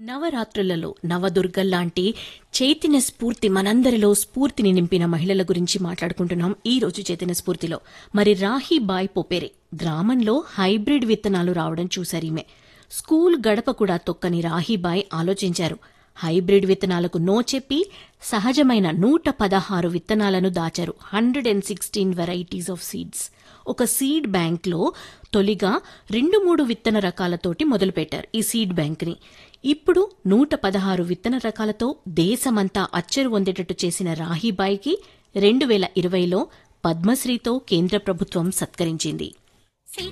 నవరాత్రులలో నవదుర్గల్లాంటి చైతన్య స్ఫూర్తి మనందరిలో స్ఫూర్తిని నింపిన మహిళల గురించి మాట్లాడుకుంటున్నాం ఈ రోజు చైతన్య స్ఫూర్తిలో మరి రాహి బాయ్ పొపేరే గ్రామంలో హైబ్రిడ్ విత్తనాలు రావడం చూశారు ఈమె స్కూల్ గడప కూడా తొక్కని రాహీబాయ్ ఆలోచించారు హైబ్రిడ్ విత్తనాలకు నో చెప్పి సహజమైన నూట పదహారు విత్తనాలను దాచారు hundred and sixteen varieties of seeds ఒక సీడ్ బ్యాంక్లో తొలిగా రెండు మూడు విత్తన రకాలతోటి మొదలుపెట్టారు ఈ సీడ్ బ్యాంక్ని ఇప్పుడు నూట పదహారు విత్తన రకాలతో దేశమంతా అచ్చరు పొందేటట్టు చేసిన రాహీబాయికి రెండు వేల ఇరవైలో పద్మశ్రీతో కేంద్ర ప్రభుత్వం సత్కరించింది